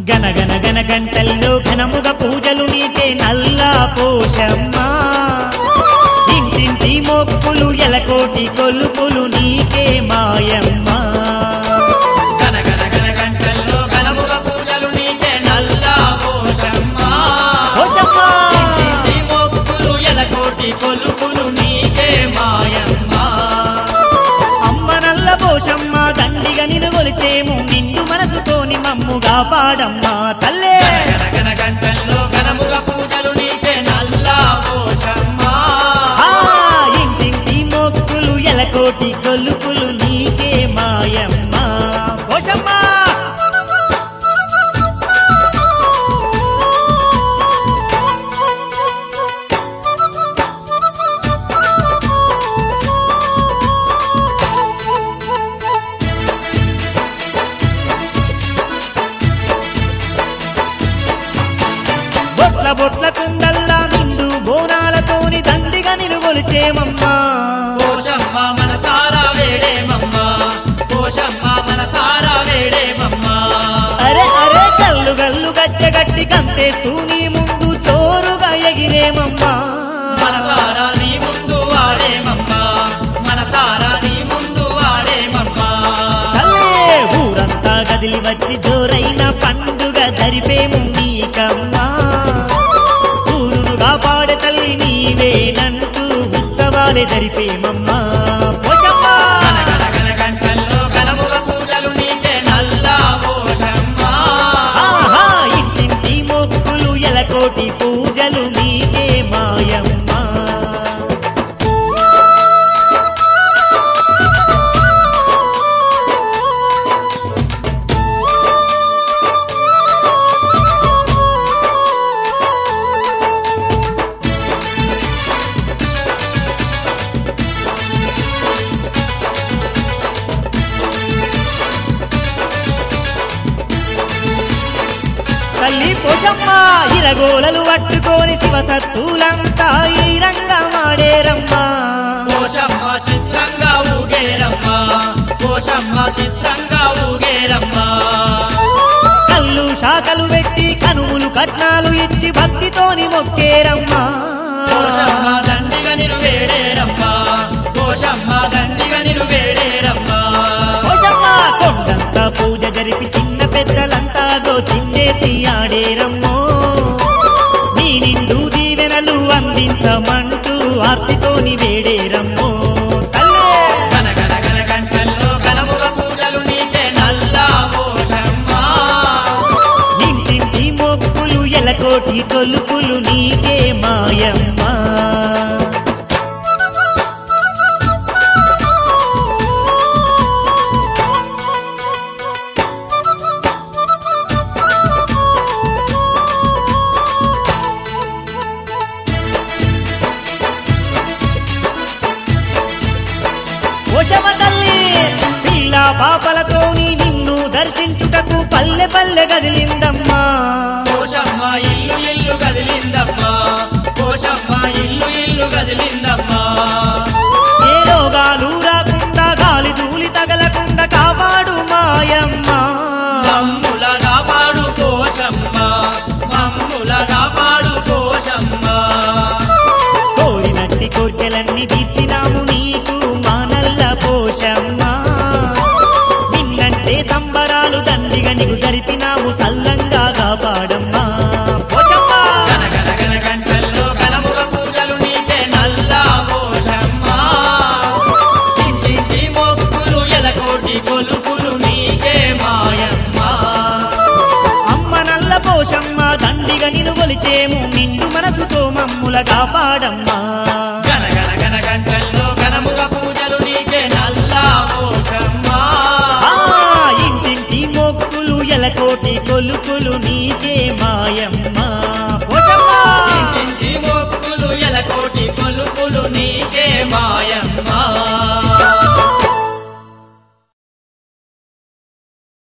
గనగన గన గంటల్లో ఘనముగ పూజలు నీకే నల్లా పోషమ్మా ఇంటింటి మొక్కులు ఎలకోటి కొలుపులు నీకే మాయమ్మా గన గన గన గంటల్లో ఘనముగ పూజలు నీకే నల్లా పోషమ్మా పోషమ్మా ఇంటింటి మొక్కులు ఎలకోటి కొలుపులు నీకే మాయమ్మా అమ్మ నల్ల పోషమ్మ దండిగా నిన్ను కొలిచేము నిన్ను మనసుతోని మమ్ముగా పాడమ్మా తల్లే గన గన గంటల్లో ఘనముగ పూజలు నీకే నల్లా పోషమ్మా ఆ ఇంటింటి మొక్కులు ఎలకోటి కొలుపులు నీకే మాయమ్మా పోషమ్మా బొట్ల బొట్ల కుండల్లా నిండు బోనాలతోని దండిగా నిన్ను కొలిచేమమ్మా పోషమ్మ మనసారా వేడేమమ్మా పోషమ్మ మనసారా వేడేమమ్మా అరే అరే కల్లు గల్లు గజ్జగట్టి కంతే తూని ముందు చోరుగా ఎగిరేమమ్మా మనసారా నీ ముందు వాడేమమ్మా మనసారా నీ ముందు వాడేమమ్మా తల్లే ఊరంతా కదిలి వచ్చి జోరైన పండుగ జరిపేము నీకమ్మా ఊరునుగా పాడే తల్లి నీవేనంటూ ఉత్సవాలే జరిపేమమ్మా పోషమ్మా గన గన గన గంటల్లో ఘనముగ పూజలు నీకే నల్లా పోషమ్మా ఆహా ఇంటింటి మొక్కులు ఎలకోటి పూజలు నీకే మాయమ్మా తల్లి పోషమ్మ ఇరగోలలు పట్టుకొని శివసత్తులంతా ఈ రంగమాడేరమ్మా పోషమ్మ చిత్రంగా ఊగేరమ్మా పోషమ్మ చిత్రంగా ఊగేరమ్మా కళ్ళు శాఖలు పెట్టి కనుములు కట్నాలు ఇచ్చి భక్తితోని మొక్కేరమ్మా పోషమ్మ దండిగా నిన్ను వేడేరమ్మా పోషమ్మ దండిగా నిన్ను వేడేరమ్మా పోషమ్మ కొండంతా పూజ జరిపి చిన్న పెద్దలంతా గోచిందేసి ఆడేరమ్మో నీ నిండు దీవెనలు అందించమంటూ ఆర్తితోని వేడేరమ్మో తల్లే గన గన గన గంటల్లో ఘనముగ పూజలు నీకే నల్లా పోషమ్మా ఇంటింటి మొక్కులు ఎలకోటి కొలుపులు నీకే మాయమ్మా పోషమ తల్లి పిల్ల పాపలతోని నిన్ను దర్శించుటకు పల్లె పల్లె కదిలిందమ్మా పోషమ్మ ఇల్లు ఇల్లు కదిలిందమ్మా పోషమ్మ ఇల్లు ఇల్లు కదిలిందమ్మా ఏ రోగాలు రాకుండా గాలి ధూళి తగలకుండా కాపాడు మాయమ్మ మమ్ముల కాపాడు పోషమ్మ మమ్ముల కాపాడు పోషమ్మ కోరినట్టి కోర్కెలన్నీ తీర్చినాము నీకు మానల్ల పోషమ్మ నిన్నంటే సంబరాలు దండిగా నీకు జరిపినాము సల్లంగా కాపాడమ్మా పోషమ్మ గన గన గన గంటల్లో ఘనముగ పూజలు నీకే నల్లా పోషమ్మ ఇంటింటి మొక్కులు ఎలకోటి కొలుపులు నీకే మాయమ్మ అమ్మ నల్ల పోషమ్మ దండిగా నిన్ను కొలిచేము నిండు మనసుతో మమ్ముల కాపాడమ్మా గన గన గన గంటల్లో ఘనముగ పూజలు నీకే నల్లా పోషమ్మ ఆ ఇంటింటి మొక్కులు ఎలకోటి కొలుపులు నీకే మాయమ్మ పోషమ్మ ఇంటింటి మొక్కులు ఎలకోటి కొలుపులు నీకే మాయమ్మ